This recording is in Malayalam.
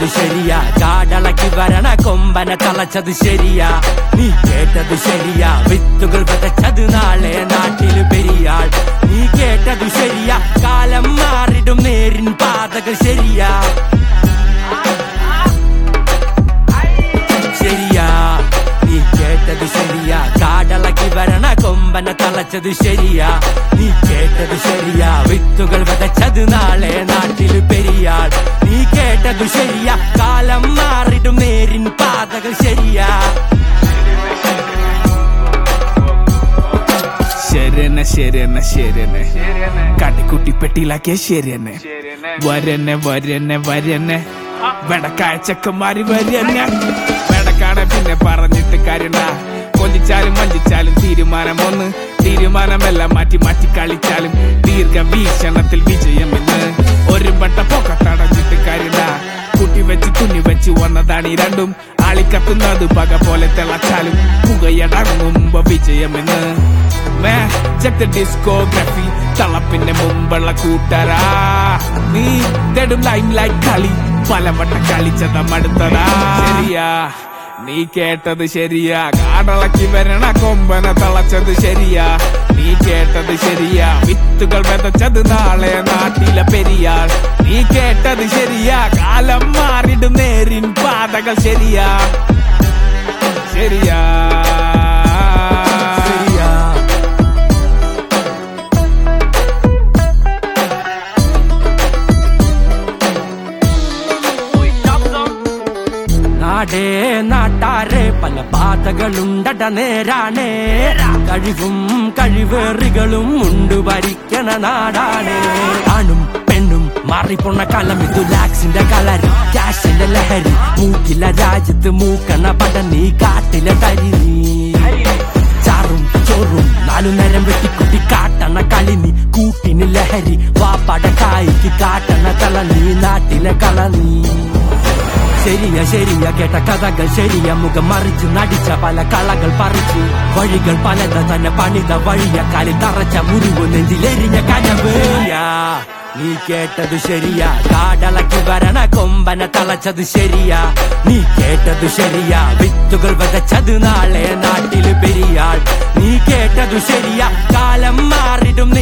കേട്ടത് ശരിയാ കാടളക്കി വരണ കൊമ്പനെ തളച്ചത് ശരിയാ നീ കേട്ടത് ശരിയാ വിത്തുകൾ വിതച്ചത് നാളെ നാട്ടിൽ പെരിയാൾ നീ കേട്ടത് ശരിയാ കാലം മാറിടും നേരിൻ പാതകൾ ശരിയാ ശരിയാ നീ കേട്ടത് ശരിയാ കാടളക്കി വരണ കൊമ്പനെ തളച്ചത് ശരിയാ നീ കേട്ടത് ശരിയാ വിത്തുകൾ വിതച്ചത് നാളെ നാട്ടിൽ പെരിയാൾ നീ കേട്ടത് ശരിയാ കാലം മാറിടും നേരിൻ പാതകൾ ശരിയാ ശരിയെന്നെ ശരിയെന്നെ ശരിയെന്നെ കാട്ടിക്കുട്ടി പെട്ടിയിലാക്കിയ ശരിയെന്നെ വരന്നെ വരന്നെ വരന്നെ വെടക്കായ ചെക്കന്മാര് വരന്നെ വെടക്കാടെ പിന്നെ പറഞ്ഞിട്ട് കാര്യണ്ട കൊല്ലിച്ചാലും വഞ്ചിച്ചാലും തീരുമാനം ഒന്ന് തീരുമാനമെല്ലാം മാറ്റി മാറ്റി കളിച്ചാലും ദീർഘവീക്ഷണത്തിൽ വിജയമെന്ന് ഒരു വട്ട പൊക്കത്തടഞ്ഞിട്ട് കാര്യണ്ട കുട്ടി വെച്ച് തുന്നി വെച്ച് വന്നതാണ് ഈ രണ്ടും ആളിക്കത്തുന്നത് പക പോലെ തിളച്ചാലും പുകയടങ്ങുമ്പോ വിജയമെന്ന് ചെക്ക് ദ ഡിസ്കോഗ്രഫി തളപ്പിന്റെ മുമ്പുള്ള കൂട്ടരാ നീ തെടും ലൈം ലൈറ്റ് കളി പലവട്ടം കളിച്ചത മടുത്തതാ ശരിയാ നീ കേട്ടത് ശരിയാ കാടളക്കി വരണ കൊമ്പന തളച്ചത് ശരിയാ നീ കേട്ടത് ശരിയാ വിത്തുകൾ വിതച്ചത് നാളെ നാട്ടിലെ പെരിയാൾ നീ കേട്ടത് ശരിയാ കാലം മാറിടും നേരിൻ പാതകൾ ശരിയാ ശരിയാ ശരിയാ നാടേ നാട്ടാരെ പല പാതകളുണ്ടട നേരാണേ കഴിവും കഴിവേറികളും ഉണ്ട് ഭരിക്കണ നാടാണേ ആണും പെണ്ണും മാറിപ്പോണ കാലം ഇത് ലാക്സിന്റെ കളരി ക്യാഷിന്റെ ലഹരി മൂക്കില രാജ്യത്ത് മൂക്കണ പട നീ കാട്ടിലെ തരി നീ ചാറും ചോറും നാലു നേരം വെട്ടിക്കുട്ടി കാട്ടണ കളി നീ കൂട്ടിന് ലഹരി വാപ്പട കായ്ക്ക് കാട്ടണ കള നീ നാട്ടിലെ കള നീ ശരിയ ശരിയ കേട്ട കഥകൾ ശരിയ മുഖം മറിച്ച് നടിച്ച പല കളകൾ പറിച്ച് വഴികൾ പലത തന്നെ പണിത വഴിയ കാലിൽ തറച്ച മുറിവ് നെഞ്ചിലെരിഞ്ഞ കനവ് യാ, നീ കേട്ടത് ശരിയാ കാടളക്കി വരണ കൊമ്പനെ തളച്ചത് ശരിയാ നീ കേട്ടത് ശരിയാ വിത്തുകൾ വിതച്ചത് നാളെ നാട്ടിൽ പെരിയാൾ നീ കേട്ടതു ശരിയാ കാലം മാറിടും